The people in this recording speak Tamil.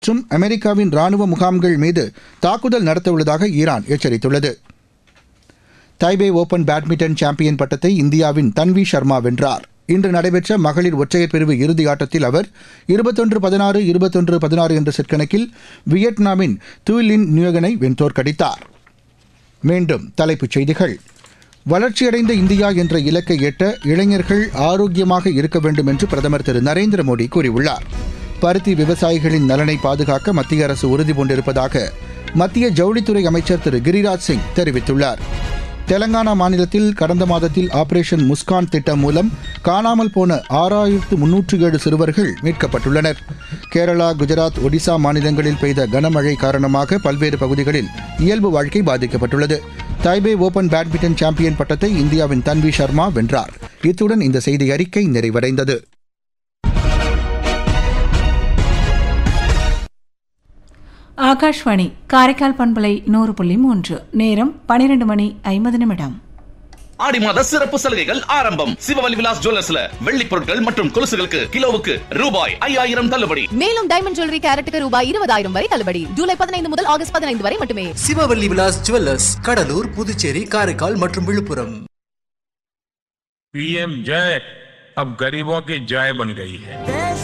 மற்றும் அமெரிக்காவின் ராணுவ முகாம்கள் மீது தாக்குதல் நடத்தவுள்ளதாக ஈரான் எச்சரித்துள்ளது தைபே ஓபன் பேட்மிண்டன் சாம்பியன் பட்டத்தை இந்தியாவின் தன்வி சர்மா வென்றார் இன்று நடைபெற்ற மகளிர் ஒற்றையர் பிரிவு இறுதி ஆட்டத்தில் அவர் இருபத்தொன்று பதினாறு இருபத்தொன்று பதினாறு என்ற செட் கணக்கில் வியட்நாமின் துயிலின் நியோகனை வென்றோர்க்கடித்தார் மீண்டும் தலைப்புச் செய்திகள் வளர்ச்சியடைந்த இந்தியா என்ற இலக்கை எட்ட இளைஞர்கள் ஆரோக்கியமாக இருக்க வேண்டும் என்று பிரதமர் திரு நரேந்திர மோடி கூறியுள்ளார் பருத்தி விவசாயிகளின் நலனை பாதுகாக்க மத்திய அரசு உறுதி பூண்டிருப்பதாக மத்திய ஜவுளித்துறை அமைச்சர் திரு கிரிராஜ் சிங் தெரிவித்துள்ளார் தெலங்கானா மாநிலத்தில் கடந்த மாதத்தில் ஆபரேஷன் முஸ்கான் திட்டம் மூலம் காணாமல் போன ஆறாயிரத்து முன்னூற்று ஏழு சிறுவர்கள் மீட்கப்பட்டுள்ளனர் கேரளா குஜராத் ஒடிசா மாநிலங்களில் பெய்த கனமழை காரணமாக பல்வேறு பகுதிகளில் இயல்பு வாழ்க்கை பாதிக்கப்பட்டுள்ளது தைபே ஓபன் பேட்மிண்டன் சாம்பியன் பட்டத்தை இந்தியாவின் தன்வி சர்மா வென்றார் இத்துடன் இந்த செய்தி அறிக்கை நிறைவடைந்தது ஆகாஷ்வாணி காரைக்கால் பண்பலை நூறு புள்ளி மூன்று நேரம் பனிரெண்டு மணி ஐம்பது நிமிடம் ஆடி மாத சிறப்பு சலுகைகள் ஆரம்பம் சிவவலி விலாஸ் ஜுவல்லர்ஸ்ல வெள்ளி பொருட்கள் மற்றும் கொலுசுகளுக்கு கிலோவுக்கு ரூபாய் ஐயாயிரம் தள்ளுபடி மேலும் டைமண்ட் ஜுவல்லரி கேரட்டுக்கு ரூபாய் இருபதாயிரம் வரை தள்ளுபடி ஜூலை பதினைந்து முதல் ஆகஸ்ட் பதினைந்து வரை மட்டுமே சிவவல்லி விலாஸ் ஜுவல்லர்ஸ் கடலூர் புதுச்சேரி காரைக்கால் மற்றும் விழுப்புரம் पीएम जय अब गरीबों की जय बन गई है